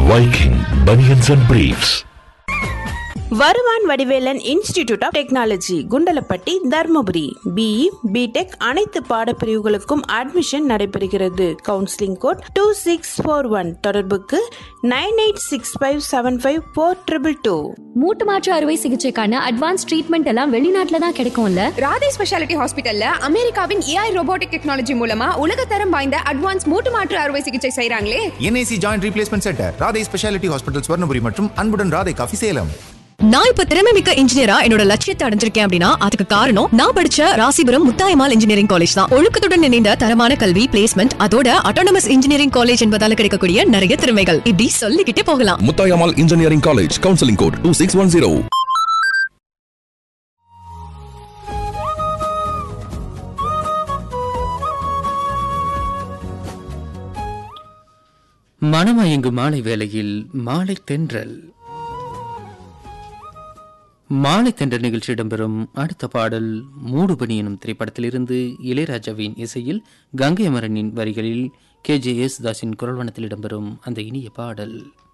Viking Bunions and Briefs. வருவான் Vadivelan institute of technology Kundalapatti Dharmapuri BE BTech அனைத்து பாடப்பிரிவுகளுக்கும் அட்மிஷன் நடைபெறுகிறது counselling code two six four one தொடர்புக்கு nine eight six five seven five four triple two மூட்டு மாற்று அறுவை சிகிச்சைக்கான அட்வான்ஸ் ட்ரீட்மெண்ட் எல்லாம் வெளிநாட்டுல தான் கிடைக்கும்ல ராதே ஸ்பெஷாலிட்டி ஹாஸ்பிட்டல்ல அமெரிக்காவின் ஏஐ ரோபோட்டிக் டெக்னாலஜி மூலமா உலகத்தரம் வாய்ந்த அட்வான்ஸ் மூட்டு மாற்று அறுவை சிகிச்சை செய்றாங்களே NIC joint replacement centre Radhai speciality hospital Swarnapuri மற்றும் அன்புடன் ராதை காஃபி சேலம் நான் இப்ப திறமை மிக்க இன்ஜினியரா என்னோட லட்சியத்தை அடைஞ்சிருக்கேன் அப்படின்னா அதுக்கு காரணம் நான் படிச்ச ராசிபுரம் முத்தாயமால் இன்ஜினியரிங் காலேஜ் தான் ஒழுக்கத்துடன் இணைந்த தரமான கல்வி பிளேஸ்மெண்ட் அதோட அட்டானமஸ் இன்ஜினியரிங் காலேஜ் என்பதால கிடைக்கக்கூடிய நிறைய திறமைகள் இப்படி சொல்லிக்கிட்டே போகலாம் Muthayammal engineering college counselling code two six one zero மனமயங்கு மாலை வேளையில் மாலை தென்றல் மாலை தென்றல் நிகழ்ச்சி இடம்பெறும் அடுத்த பாடல் மூடுபனி எனும் திரைப்படத்திலிருந்து இளையராஜாவின் இசையில் கங்கை அமரனின் வரிகளில் கே ஜே யேசுதாஸின் குரல் வனத்தில் இடம்பெறும் அந்த இனிய பாடல்